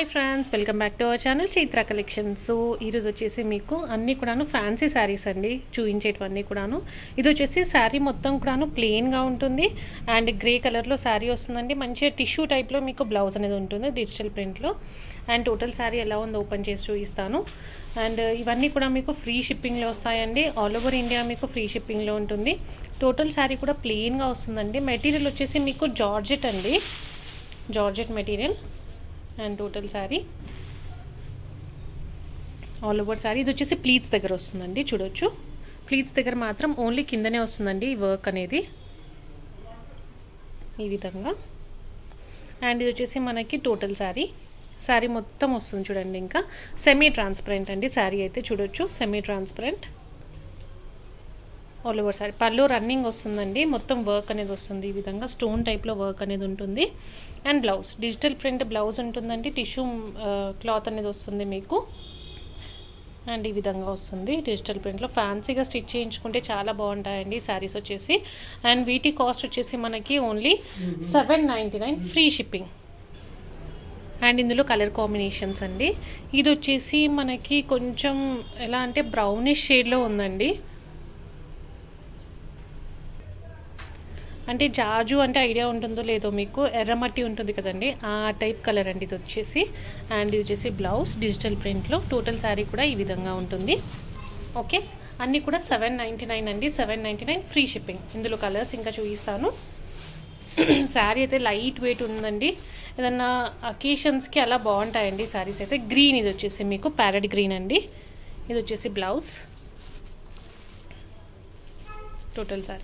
hi friends welcome back to our channel Chaitra collection so ఈరోజు వచ్చేసి మీకు అన్నీ కూడాను ఫ్యాన్సీ శారీస్ అండి చూపించేటివన్నీ కూడాను ఇది వచ్చేసి శారీ మొత్తం కూడాను ప్లెయిన్గా ఉంటుంది అండ్ గ్రే కలర్లో శారీ వస్తుందండి మంచిగా టిష్యూ టైప్లో మీకు బ్లౌజ్ అనేది ఉంటుంది డిజిటల్ ప్రింట్లో అండ్ టోటల్ శారీ ఎలా ఉందో ఓపెన్ చేసి చూపిస్తాను అండ్ ఇవన్నీ కూడా మీకు ఫ్రీ షిప్పింగ్లో వస్తాయండి ఆల్ ఓవర్ ఇండియా మీకు ఫ్రీ షిప్పింగ్లో ఉంటుంది టోటల్ శారీ కూడా ప్లెయిన్గా వస్తుందండి మెటీరియల్ వచ్చేసి మీకు జార్జెట్ అండి georgette material and total sari all over sari ఇది వచ్చేసి ప్లీట్స్ దగ్గర వస్తుందండి చూడొచ్చు ప్లీట్స్ దగ్గర మాత్రం ఓన్లీ కిందనే వస్తుందండి ఈ వర్క్ అనేది ఈ విధంగా అండ్ ఇది వచ్చేసి మనకి టోటల్ శారీ శారీ మొత్తం వస్తుంది చూడండి ఇంకా సెమీ ట్రాన్స్పరెంట్ అండి శారీ అయితే చూడొచ్చు semi transparent all over sari పళ్ళు రన్నింగ్ వస్తుందండి మొత్తం వర్క్ అనేది వస్తుంది ఈ విధంగా స్టోన్ టైప్లో వర్క్ అనేది ఉంటుంది and blouse digital print blouse ఉంటుందండి టిష్యూ క్లాత్ అనేది వస్తుంది మీకు అండ్ ఈ విధంగా వస్తుంది డిజిటల్ ప్రింట్లో ఫ్యాన్సీగా స్టిచ్ చేయించుకుంటే చాలా బాగుంటాయండి శారీస్ వచ్చేసి అండ్ వీటి కాస్ట్ వచ్చేసి మనకి only seven ninety nine free shipping and ఇందులో కలర్ కాంబినేషన్స్ అండి ఇది వచ్చేసి మనకి కొంచెం ఎలా అంటే బ్రౌనిష్ షేడ్లో ఉందండి అంటే జాజు అంటే ఐడియా ఉంటుందో లేదో మీకు ఎర్రమట్టి ఉంటుంది కదండి ఆ టైప్ కలర్ అండి ఇది వచ్చేసి అండ్ ఇది వచ్చేసి బ్లౌజ్ డిజిటల్ ప్రింట్లో టోటల్ శారీ కూడా ఈ విధంగా ఉంటుంది ఓకే అన్నీ కూడా సెవెన్ నైంటీ నైన్ అండి seven ninety nine free shipping ఇందులో కలర్స్ ఇంకా చూపిస్తాను శారీ అయితే లైట్ వెయిట్ ఉందండి ఏదన్నా అకేషన్స్కి అలా బాగుంటాయండి శారీస్ అయితే గ్రీన్ ఇది వచ్చేసి మీకు ప్యారెట్ గ్రీన్ అండి ఇది వచ్చేసి blouse total sari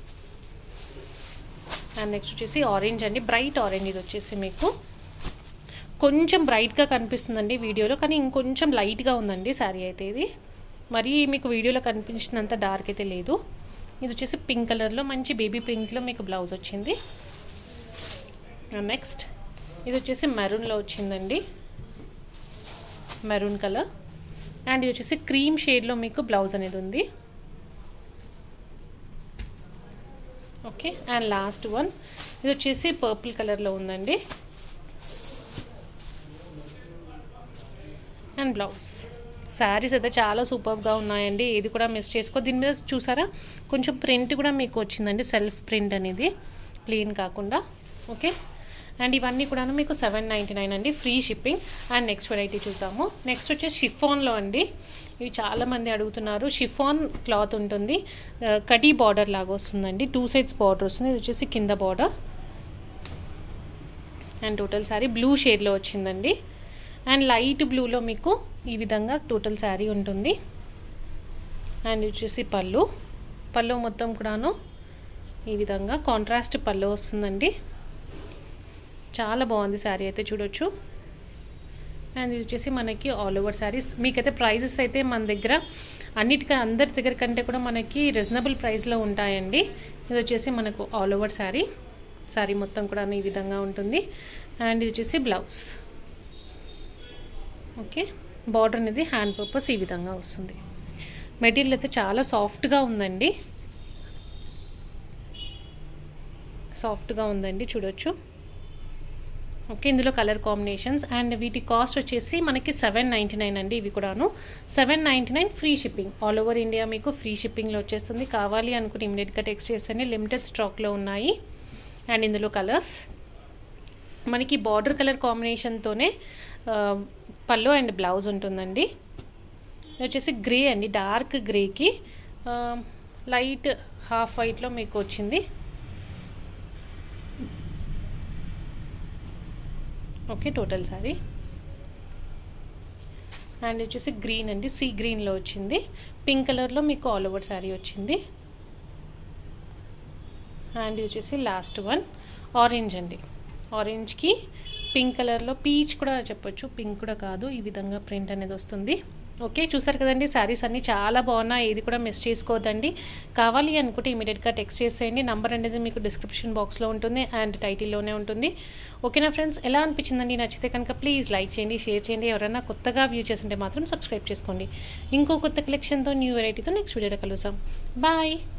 and next వచ్చేసి ఆరెంజ్ అండి బ్రైట్ ఆరెంజ్ ఇది వచ్చేసి మీకు కొంచెం బ్రైట్గా కనిపిస్తుందండి వీడియోలో కానీ ఇంకొంచెం లైట్గా ఉందండి శారీ అయితే ఇది మరీ మీకు వీడియోలో కనిపించినంత డార్క్ అయితే లేదు ఇది వచ్చేసి పింక్ కలర్లో మంచి బేబీ పింక్లో మీకు బ్లౌజ్ వచ్చింది నెక్స్ట్ ఇది వచ్చేసి మెరూన్లో వచ్చిందండి మెరూన్ కలర్ అండ్ ఇది వచ్చేసి క్రీమ్ షేడ్లో మీకు బ్లౌజ్ అనేది ఉంది ఓకే అండ్ లాస్ట్ వన్ ఇది వచ్చేసి పర్పుల్ కలర్లో ఉందండి అండ్ బ్లౌజ్ శారీస్ అయితే చాలా సూపర్గా ఉన్నాయండి ఏది కూడా మిస్ చేసుకో దీని మీద చూసారా కొంచెం ప్రింట్ కూడా మీకు వచ్చిందండి సెల్ఫ్ ప్రింట్ అనేది ప్లెయిన్ కాకుండా ఓకే అండ్ ఇవన్నీ కూడా మీకు సెవెన్ నైంటీ నైన్ అండి free shipping and next variety చూసాము నెక్స్ట్ వచ్చేసి షిఫాన్లో అండి ఇవి చాలామంది అడుగుతున్నారు షిఫాన్ క్లాత్ ఉంటుంది కడీ బార్డర్ లాగా వస్తుందండి టూ సైడ్స్ బార్డర్ వస్తుంది ఇది వచ్చేసి కింద border and total sari blue షేడ్లో వచ్చిందండి అండ్ లైట్ బ్లూలో మీకు ఈ విధంగా టోటల్ శారీ ఉంటుంది అండ్ వచ్చేసి పళ్ళు పళ్ళు మొత్తం కూడాను ఈ విధంగా కాంట్రాస్ట్ పళ్ళు వస్తుందండి చాలా బాగుంది శారీ అయితే చూడొచ్చు అండ్ ఇది వచ్చేసి మనకి ఆల్ ఓవర్ శారీస్ మీకైతే ప్రైజెస్ అయితే మన దగ్గర అన్నిటికీ అందరి దగ్గర కంటే కూడా మనకి రీజనబుల్ ప్రైస్లో ఉంటాయండి ఇది వచ్చేసి మనకు ఆల్ ఓవర్ శారీ శారీ మొత్తం కూడా ఈ విధంగా ఉంటుంది అండ్ ఇది వచ్చేసి బ్లౌజ్ ఓకే బార్డర్ అనేది హ్యాండ్ పర్పస్ ఈ విధంగా వస్తుంది మెటీరియల్ అయితే చాలా సాఫ్ట్గా ఉందండి సాఫ్ట్గా ఉందండి చూడొచ్చు ఓకే ఇందులో కలర్ కాంబినేషన్స్ అండ్ వీటి కాస్ట్ వచ్చేసి మనకి సెవెన్ నైంటీ నైన్ అండి ఇవి కూడాను seven ninety nine free shipping all over India మీకు ఫ్రీ షిప్పింగ్లో వచ్చేస్తుంది కావాలి అనుకుంటే ఇమీడియట్గా టెక్స్ట్ చేస్తేనే లిమిటెడ్ స్టాక్లో ఉన్నాయి అండ్ ఇందులో కలర్స్ మనకి బార్డర్ కలర్ కాంబినేషన్తోనే పళ్ళు అండ్ బ్లౌజ్ ఉంటుందండి ఇది వచ్చేసి గ్రే అండి డార్క్ గ్రేకి లైట్ హాఫ్ వైట్లో మీకు వచ్చింది ఓకే టోటల్ సారీ అండ్ వచ్చేసి గ్రీన్ అండి సీ గ్రీన్లో వచ్చింది పింక్ కలర్లో మీకు ఆల్ ఓవర్ శారీ వచ్చింది అండ్ వచ్చేసి లాస్ట్ వన్ ఆరెంజ్ అండి ఆరెంజ్కి పింక్ కలర్లో పీచ్ కూడా చెప్పొచ్చు పింక్ కూడా కాదు ఈ విధంగా ప్రింట్ అనేది వస్తుంది ఓకే చూసారు కదండి శారీస్ అన్నీ చాలా బాగున్నాయి ఏది కూడా మిస్ చేసుకోవద్దండి కావాలి అనుకుంటే ఇమీడియట్గా టెక్స్ట్ చేసేయండి నంబర్ అనేది మీకు డిస్క్రిప్షన్ బాక్స్లో ఉంటుంది అండ్ టైటిల్లోనే ఉంటుంది ఓకేనా ఫ్రెండ్స్ ఎలా అనిపించిందండి నచ్చితే కనుక ప్లీజ్ లైక్ చేయండి షేర్ చేయండి ఎవరైనా కొత్తగా వ్యూ చేస్తుంటే మాత్రం సబ్స్క్రైబ్ చేసుకోండి ఇంకో కొత్త కలెక్షన్తో న్యూ వెరైటీతో నెక్స్ట్ వీడియోలో కలుసాం బాయ్